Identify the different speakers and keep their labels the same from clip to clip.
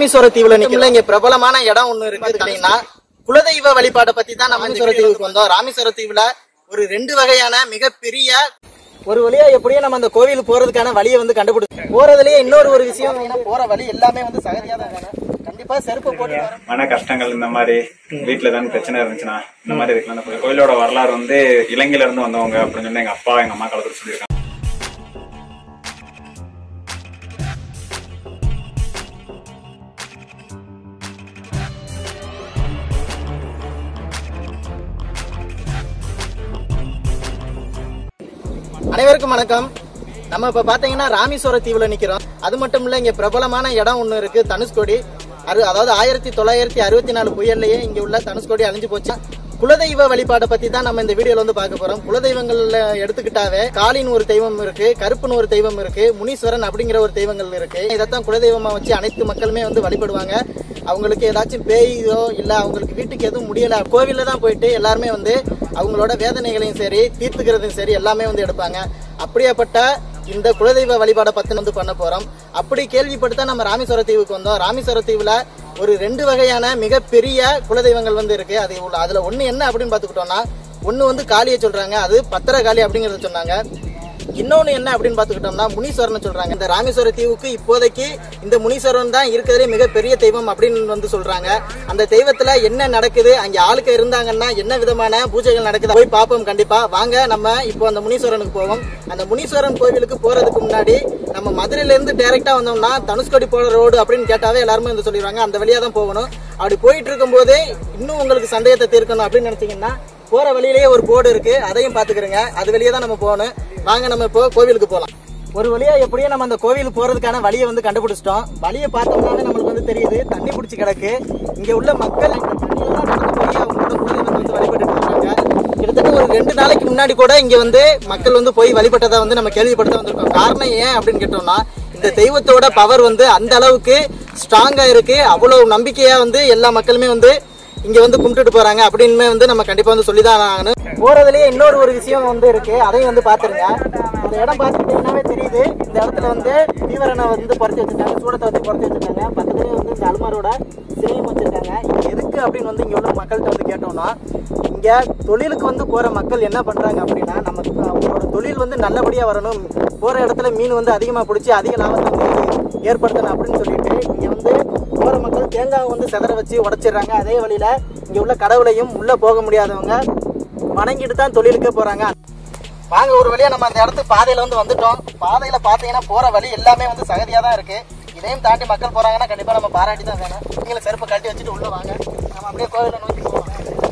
Speaker 1: ராமேஸ்வர தீவுல நிக்கல இங்க பிரபலமான இடம் ஒண்ணு இருக்கு அப்படின்னா குலதெய்வ வழிபாட்டை பத்தி தான் நம்ம ராமேஸ்வர தீவுக்கு வந்தோம் ராமேஸ்வர தீவுல ஒரு ரெண்டு வகையான மிகப்பெரிய ஒரு வழியா எப்படியோ நம்ம அந்த கோவில் போறதுக்கான வழியை வந்து கண்டுபிடிச்சோம் போறதுலயே இன்னொரு ஒரு விஷயம் என்னன்னா, போற வழி எல்லாமே வந்து சகதியா தான் வேணும் கண்டிப்பா செருப்பு போட்டு வரணும்.
Speaker 2: மன கஷ்டங்கள் இந்த மாதிரி வீட்டுல ஏதாவது பிரச்சனை இருந்துச்சுன்னா இந்த மாதிரி இருக்கலாம் இந்த கோயில். கோயிலோட வரலாறு வந்து இலங்கையில இருந்து வந்தவங்க அப்படின்னு சொல்லி எங்க அப்பா எங்க அம்மா காலத்துல சொல்லியிருக்காங்க
Speaker 1: அனைவருக்கும் வணக்கம் நம்ம இப்ப பாத்தீங்கன்னா ராமேஸ்வர தீவுல நிக்கிறோம் அது மட்டும் இல்ல இங்க பிரபலமான இடம் ஒண்ணு இருக்கு தனுஷ்கோடி அரு அதாவது ஆயிரத்தி தொள்ளாயிரத்தி அறுபத்தி நாலு புயல்லையே இங்க உள்ள தனுஷ்கோடி அழிஞ்சு போச்சு குலதெய்வ வழிபாட்டை பத்தி தான் நம்ம இந்த வீடியோல வந்து பார்க்க போறோம் குலதெய்வங்கள்ல எடுத்துக்கிட்டாவே காளின்னு ஒரு தெய்வம் இருக்கு கருப்புன்னு ஒரு தெய்வம் இருக்கு முனீஸ்வரன் அப்படிங்கிற ஒரு தெய்வங்கள் இருக்கு இதைத்தான் குலதெய்வமா வச்சு அனைத்து மக்களுமே வந்து வழிபடுவாங்க அவங்களுக்கு ஏதாச்சும் பேயோ இல்ல அவங்களுக்கு வீட்டுக்கு எதுவும் முடியல கோவில்ல தான் போயிட்டு எல்லாருமே வந்து அவங்களோட வேதனைகளையும் சரி தீர்த்துக்கிறதையும் சரி எல்லாமே வந்து எடுப்பாங்க அப்படியாப்பட்ட இந்த குலதெய்வ வழிபாடை பத்தி வந்து பண்ண போறோம் அப்படி கேள்விப்பட்டு தான் நம்ம ராமேஸ்வர தீவுக்கு வந்தோம் ராமேஸ்வர தீவுல ஒரு ரெண்டு வகையான மிகப்பெரிய குலதெய்வங்கள் வந்து இருக்கு அது உள்ள- அதுல ஒண்ணு என்ன அப்படின்னு பாத்துக்கிட்டோம்னா ஒண்ணு வந்து காளியை சொல்றாங்க அது பத்திர காளி அப்படிங்கறத சொன்னாங்க இன்னொன்னு என்ன அப்படின்னு பாத்துக்கிட்டோம்னா முனீஸ்வரன் சொல்றாங்க இந்த ராமேஸ்வர தீவுக்கு இப்போதைக்கு இந்த முனீஸ்வரன் தான் இருக்கிறதுலே மிகப்பெரிய தெய்வம் அப்படின்னு வந்து சொல்றாங்க அந்த தெய்வத்துல என்ன நடக்குது அங்க ஆளுக்க இருந்தாங்கன்னா என்ன விதமான பூஜைகள் நடக்குது போய் பார்ப்போம் கண்டிப்பா வாங்க நம்ம இப்போ அந்த முனீஸ்வரனுக்கு போவோம் அந்த முனீஸ்வரன் கோவிலுக்கு போறதுக்கு முன்னாடி நம்ம மதுரையில இருந்து டைரக்டா வந்தோம்னா தனுஷ்கோடி போற ரோடு அப்படின்னு கேட்டாவே எல்லாருமே வந்து சொல்லிடுவாங்க அந்த வழியா தான் போகணும் அப்படி போயிட்டு இருக்கும் போதே இன்னும் உங்களுக்கு சந்தேகத்தை தீர்க்கணும் அப்படின்னு நினைச்சீங்கன்னா போற வழியிலேயே ஒரு போர்டு இருக்கு அதையும் பாத்துக்கிறங்க அது வெளியே தான் நம்ம போகணும் வாங்க நம்ம இப்போ கோவிலுக்கு போலாம் ஒரு வழியா எப்படியோ நம்ம அந்த கோவிலுக்கு போறதுக்கான வழியை வந்து கண்டுபிடிச்சிட்டோம் வழியை பார்த்தோம்னாவே நம்மளுக்கு வந்து தெரியுது தண்ணி பிடிச்சி கிடக்கு இங்க உள்ள மக்கள் இந்த தண்ணியில தான் நடந்து போய் அவங்களோட குலதெய்வத்தை வந்து வழிபட்டுட்டு இருக்காங்க கிட்டத்தட்ட ஒரு ரெண்டு நாளைக்கு முன்னாடி கூட இங்க வந்து மக்கள் வந்து போய் வழிபட்டதை வந்து நம்ம கேள்விப்பட்டு தான் வந்திருக்கோம் காரணம் ஏன் அப்படின்னு கேட்டோம்னா இந்த தெய்வத்தோட பவர் வந்து அந்த அளவுக்கு ஸ்ட்ராங்கா இருக்கு அவ்வளவு நம்பிக்கையா வந்து எல்லா மக்களுமே வந்து இங்க வந்து கும்பிட்டுட்டு போறாங்க அப்படின்னு வந்து நம்ம கண்டிப்பா வந்து சொல்லிதான் ஆகணும் போறதுலயே இன்னொரு ஒரு விஷயம் வந்து இருக்கு அதையும் வந்து பாத்துருங்க இந்த இடம் பார்த்துட்டீங்கன்னாவே தெரியுது இந்த இடத்துல வந்து தீவரனை வந்து பொறுத்து வச்சிருக்காங்க சூடத்தை வச்சு பொறுத்து வச்சிருக்காங்க பக்கத்துலயே வந்து இந்த அல்மாரோட சிலையும் வச்சிருக்காங்க இது எதுக்கு அப்படின்னு வந்து இங்க உள்ள மக்கள்கிட்ட வந்து கேட்டோம்னா இங்க தொழிலுக்கு வந்து போற மக்கள் என்ன பண்றாங்க அப்படின்னா நம்ம அவங்களோட தொழில் வந்து நல்லபடியா வரணும் போற இடத்துல மீன் வந்து அதிகமா பிடிச்சி அதிக லாபத்தை வந்து ஏற்படுத்தணும் அப்படின்னு சொல்லிட்டு இங்க வந்து போற மக்கள் தேங்காவை வந்து செதற வச்சு உடைச்சிடுறாங்க அதே வழியில இங்க உள்ள கடவுளையும் உள்ள போக முடியாதவங்க வணங்கிட்டு தான் தொழிலுக்கே போறாங்க வாங்க ஒரு வழியா நம்ம அந்த இடத்துக்கு பாதையில வந்து வந்துட்டோம் பாதையில பாத்தீங்கன்னா போற வழி எல்லாமே வந்து சகதியா தான் இருக்கு இதையும் தாண்டி மக்கள் போறாங்கன்னா கண்டிப்பா நம்ம பாராட்டி தான் வேணும் நீங்களும் செருப்பை கழட்டி வச்சுட்டு உள்ள வாங்க நம்ம அப்படியே கோவிலை நோக்கி போவோம்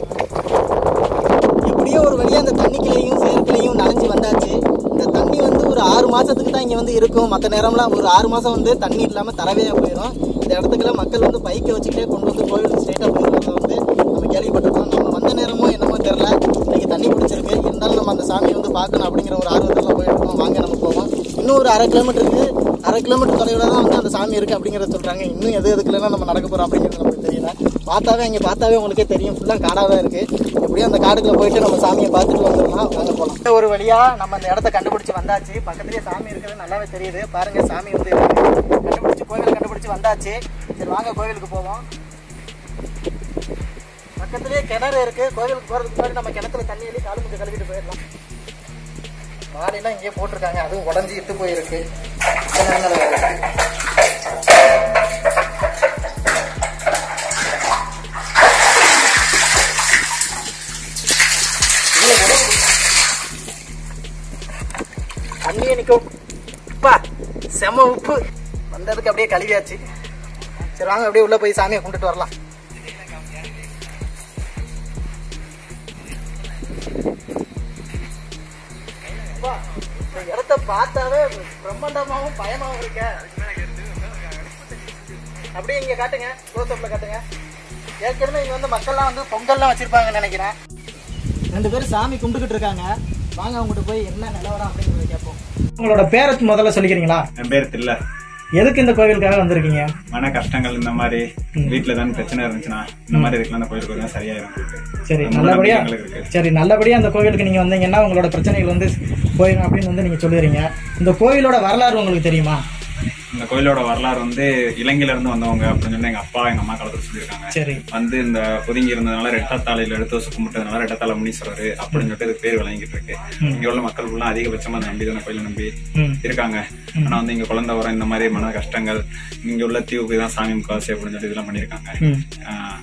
Speaker 1: எப்படியோ ஒரு வழியா அந்த தண்ணிக்குள்ளேயும் சேர்க்கலையும் நனைஞ்சு வந்தாச்சு இந்த தண்ணி வந்து ஒரு ஆறு மாசத்துக்கு தான் இங்க வந்து இருக்கும் மற்ற நேரம்லாம் ஒரு ஆறு மாசம் வந்து தண்ணி இல்லாம தரவையா போயிடும் இந்த இடத்துக்குலாம் மக்கள் வந்து பைக்கை வச்சுக்கிட்டே கொண்டு வந்து கோவில் ஸ்ட்ரெயிட்டா போயிருக்கிறத வந்து நம்ம கேள்விப்பட்டிருக்கோம் நம்ம வந்த நேரமோ என்னமோ தெரியல இன்னைக்கு தண்ணி பிடிச்சிருக்கு இருந்தாலும் நம்ம அந்த சாமியை வந்து பார்க்கணும் அப்படிங்கிற ஒரு ஆர்வத்தில் போயிருக்கோம் வாங்க நம்ம போவோம் இன்னும் ஒரு அரை கிலோமீட்டருக்கு அரை கிலோமீட்டர் தொலைவில் தான் வந்து அந்த சாமி இருக்கு அப்படிங்கிறத சொல்றாங்க இன்னும் எது எதுக்குலாம் நம்ம நடக்க போறோம் அப்படிங்கிறது நமக்கு தெரியல பார்த்தாவே அங்கே பார்த்தாவே உங்களுக்கே தெரியும் ஃபுல்லாக காடாக தான் இருக்கு எப்படியும் அந்த காடுக்குள்ள போயிட்டு நம்ம சாமியை பார்த்துட்டு வந்துடலாம் வாங்க போகலாம் ஒரு வழியா நம்ம அந்த இடத்த கண்டுபிடிச்சு வந்தாச்சு பக்கத்துலேயே சாமி இருக்கிறது நல்லாவே தெரியுது பாருங்க சாமி வந்து இருக்கு. கண்டுபிடிச்சு கோவில் கண்டுபிடிச்சு வந்தாச்சு சரி வாங்க கோவிலுக்கு போவோம் பக்கத்துலயே கிணறு இருக்கு கோவிலுக்கு போறதுக்கு முன்னாடி நம்ம கிணத்துல தண்ணி எழுதி காலு முஞ்சு கழுவிட்டு போயிடலாம் மாலையெல்லாம் இங்கேயே போட்டிருக்காங்க அதுவும் உடஞ்சி இட்டு போயிருக்கு இந்த நிலைமையில இருக்கு. இவ்வளவு உடம்பு. தண்ணியே நிக்கும் உப்பா செம உப்பு வந்ததுக்கு அப்படியே கழுவியாச்சு சரி வாங்க அப்படியே உள்ள போய் சாமியை கும்பிட்டுட்டு வரலாம் அப்பா, இந்த இடத்த பார்த்தாவே பிரம்மாண்டமாவும் பயமாவும் இருக்க அப்படியே இங்க காட்டுங்க க்ளோஸ்அப்ல காட்டுங்க ஏற்கனவே இங்க வந்து மக்கள்லாம் வந்து பொங்கல்லாம் வச்சிருப்பாங்கன்னு நினைக்கிறேன் ரெண்டு பேரும் சாமி கும்பிட்டுக்கிட்டு இருக்காங்க வாங்க அவங்ககிட்ட போய் என்ன நிலவரம் அப்படிங்கறத கேட்போம் உங்களோட பேரை முதல்ல சொல்லிக்கிறீங்களா
Speaker 2: என் பேர் தில்ல
Speaker 1: எதுக்கு இந்த கோவிலுக்காக வந்திருக்கீங்க
Speaker 2: மன கஷ்டங்கள் இந்த மாதிரி வீட்டுல ஏதாவது பிரச்சனை இருந்துச்சுன்னா இந்த மாதிரி இருக்கலாம் அந்த கோயிலுக்கு வருவேன் சரியாயிரும்
Speaker 1: சரி
Speaker 2: அந்த
Speaker 1: நல்லபடியா
Speaker 2: நம்பிக்கைகள் இருக்கு
Speaker 1: சரி நல்லபடியா அந்த கோவிலுக்கு நீங்க வந்தீங்கன்னா உங்களோட பிரச்சனைகள் வந்து போயிடும் அப்படின்னு வந்து நீங்க சொல்லுறீங்க இந்த கோவிலோட வரலாறு உங்களுக்கு தெரியுமா
Speaker 2: இந்த கோயிலோட வரலாறு வந்து இலங்கையில இருந்து வந்தவங்க அப்படின்னு சொல்லி எங்க அப்பா எங்க அம்மா காலத்துல சொல்லியிருக்காங்க
Speaker 3: சரி
Speaker 2: வந்து இந்த ஒதுங்கி இருந்ததுனால ரெட்டத்தாளையில எடுத்து வச்சு கும்பிட்டதுனால ரெட்டத்தாள முனீஸ்வரர் அப்படின்னு சொல்லிட்டு இதுக்கு பேர் விளங்கிட்டு இருக்கு இங்க உள்ள மக்கள் ஃபுல்லா அதிகபட்சமா அந்த நம்பி தானே கோயிலை நம்பி
Speaker 3: ம்
Speaker 2: இருக்காங்க ஆனா வந்து இங்க குழந்தை வர இந்த மாதிரி மன கஷ்டங்கள் இங்க உள்ள தீவுக்கு தான் சாமி முக்காசி அப்படின்னு சொல்லி இதெல்லாம் பண்ணிருக்காங்க
Speaker 3: ம்
Speaker 2: ஆஹ்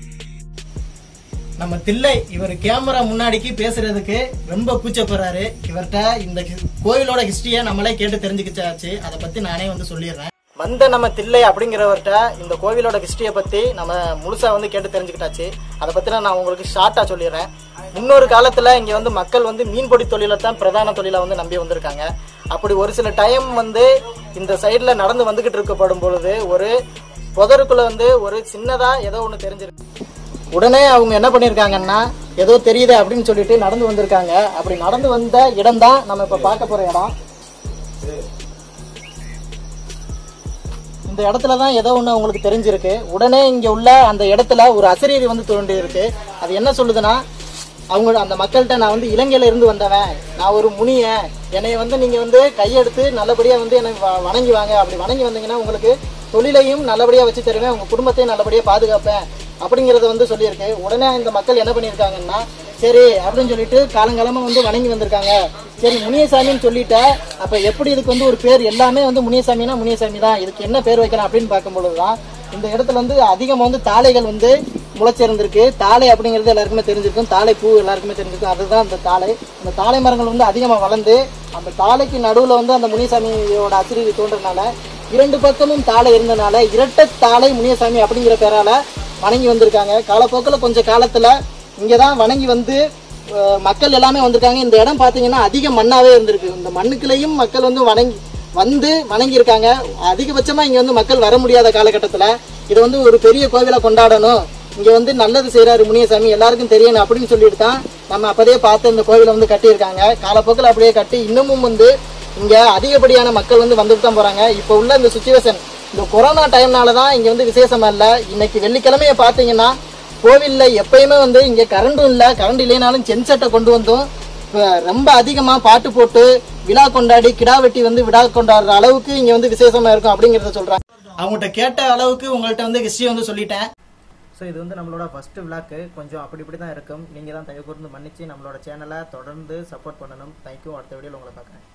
Speaker 1: நம்ம தில்லை இவர் கேமரா முன்னாடிக்கு பேசுறதுக்கு ரொம்ப கூச்சப்படுறாரு இவர்கிட்ட இந்த ஹி- கோயிலோட ஹிஸ்டரிய நம்மளே கேட்டு தெரிஞ்சுக்கிச்சாச்சு அதை பத்தி நானே வந்து சொல்லிடுறேன் வந்த நம்ம தில்லை அப்படிங்கிறவர்கிட்ட இந்த கோவிலோட ஹிஸ்டரிய பத்தி நம்ம முழுசா வந்து கேட்டு தெரிஞ்சுக்கிட்டாச்சு அதை பத்தி நான் உங்களுக்கு ஷார்ட்டா சொல்லிடுறேன் முன்னொரு காலத்துல இங்க வந்து மக்கள் வந்து மீன்பிடி தொழிலை தான் பிரதான தொழிலை வந்து நம்பி வந்திருக்காங்க அப்படி ஒரு சில டைம் வந்து இந்த சைடுல நடந்து வந்துகிட்டு இருக்கப்படும் பொழுது ஒரு புதருக்குள்ள வந்து ஒரு சின்னதா ஏதோ ஒண்ணு தெரிஞ்சிருக்கு உடனே அவங்க என்ன பண்ணிருக்காங்கன்னா ஏதோ தெரியுது அப்படின்னு சொல்லிட்டு நடந்து வந்திருக்காங்க அப்படி நடந்து வந்த இடம் தான் நம்ம இப்ப பார்க்க போற இடம் இந்த இடத்துல தான் ஏதோ ஒண்ணு அவங்களுக்கு தெரிஞ்சிருக்கு உடனே இங்க உள்ள அந்த இடத்துல ஒரு அசரீரி வந்து தோண்டி இருக்கு அது என்ன சொல்லுதுன்னா அவங்க அந்த மக்கள்கிட்ட நான் வந்து இலங்கையில இருந்து வந்தவன் நான் ஒரு முனியன் என்னைய வந்து நீங்க வந்து கையெடுத்து நல்லபடியா வந்து என்னை வ- வணங்கி வாங்க அப்படி வணங்கி வந்தீங்கன்னா உங்களுக்கு தொழிலையும் நல்லபடியா வச்சு தருவேன் உங்க குடும்பத்தையும் நல்லபடியா பாதுகாப்பேன் அப்படிங்கறத வந்து சொல்லியிருக்கு உடனே இந்த மக்கள் என்ன பண்ணியிருக்காங்கன்னா சரி அப்படின்னு சொல்லிட்டு காலங்காலமா வந்து வணங்கி வந்திருக்காங்க சரி முனியசாமின்னு சொல்லிட்ட அப்ப எப்படி இதுக்கு வந்து ஒரு பேர் எல்லாமே வந்து முனியசாமினா முனியசாமி தான் இதுக்கு என்ன பேர் வைக்கலாம் அப்படின்னு பார்க்கும்பொழுதுதான் இந்த இடத்துல வந்து அதிகமா வந்து தாளைகள் வந்து முளைச்சிருந்திருக்கு தாளை அப்படிங்கிறது எல்லாருக்குமே தெரிஞ்சிருக்கும் தாளை பூ எல்லாருக்குமே தெரிஞ்சிருக்கும் அதுதான் அந்த தாளை அந்த தாளை மரங்கள் வந்து அதிகமா வளர்ந்து அந்த தாளைக்கு நடுவுல வந்து அந்த முனியசாமியோட அசிரியர் தோன்றதுனால இரண்டு பக்கமும் தாளை இருந்தனால இரட்டை தாளை முனியசாமி அப்படிங்கிற பேரால வணங்கி வந்திருக்காங்க காலப்போக்கில் கொஞ்சம் காலத்துல இங்கதான் வணங்கி வந்து அஹ், மக்கள் எல்லாமே வந்திருக்காங்க இந்த இடம் பாத்தீங்கன்னா அதிக மண்ணாவே இருந்திருக்கு இந்த மண்ணுக்குள்ளேயும் மக்கள் வந்து வணங்கி வந்து வணங்கி இருக்காங்க அதிகபட்சமா இங்க வந்து மக்கள் வர முடியாத காலகட்டத்துல இதை வந்து ஒரு பெரிய கோவிலா கொண்டாடணும் இங்க வந்து நல்லது செய்யறாரு முனியசாமி எல்லாருக்கும் தெரியணும் அப்படின்னு சொல்லிட்டு தான் நம்ம அப்பதே பார்த்து இந்த கோவிலை வந்து கட்டியிருக்காங்க காலப்போக்கில் அப்படியே கட்டி இன்னமும் வந்து இங்க அதிகப்படியான மக்கள் வந்து வந்துட்டு தான் போறாங்க இப்போ உள்ள இந்த சுச்சுவேஷன் இந்த கொரோனா டைம்னால தான் இங்க வந்து விசேஷமா இல்ல இன்னைக்கு வெள்ளிக்கிழமைய பாத்தீங்கன்னா கோவில்ல எப்பயுமே வந்து இங்க கரண்டும் இல்ல கரண்ட் இல்லைனாலும் சென்செட்டை கொண்டு வந்தும் இப்ப ரொம்ப அதிகமா பாட்டு போட்டு விழா கொண்டாடி கிடா வெட்டி வந்து விழா கொண்டாடுற அளவுக்கு இங்க வந்து விசேஷமா இருக்கும் அப்படிங்கறத சொல்றாங்க அவங்ககிட்ட கேட்ட அளவுக்கு உங்கள்ட்ட வந்து ஹிஸ்டரி வந்து சொல்லிட்டேன் ஸோ இது வந்து நம்மளோட ஃபர்ஸ்ட் விளாக்கு கொஞ்சம் அப்படி இப்படி தான் இருக்கும் நீங்கள் தான் தயவு கூர்ந்து மன்னிச்சு நம்மளோட சேனலை தொடர்ந்து சப்போர்ட் பண்ணணும் தேங்க்யூ அடுத்த வீடியோவில் உங்களை பார்க்குறேன்